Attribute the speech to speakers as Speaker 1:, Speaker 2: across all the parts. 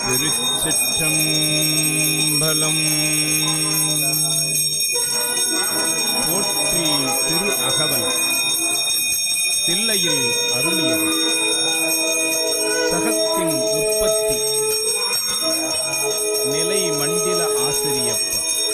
Speaker 1: திருச்சிற்றம்பலம் போற்றி திரு அகவல் தில்லையில் அருளியது சகத்தின் உற்பத்தி நிலை மண்டில ஆசிரியப்ப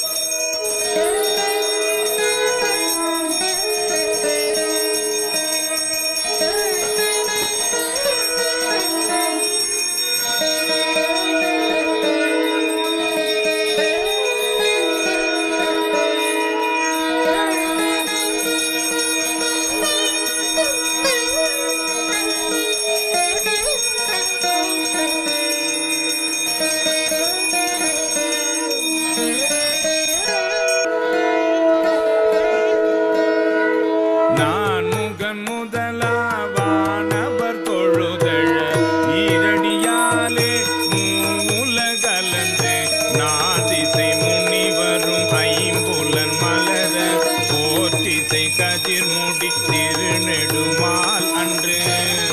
Speaker 1: நான் முகன் முதலாவானவர் தொழுதழ ஈரடியாலே மூலகலந்து நாதிசை முனிவரும் ஐம்புலன் மலர போற்றிசை கதிர்முடி திருநெடுமால் அன்று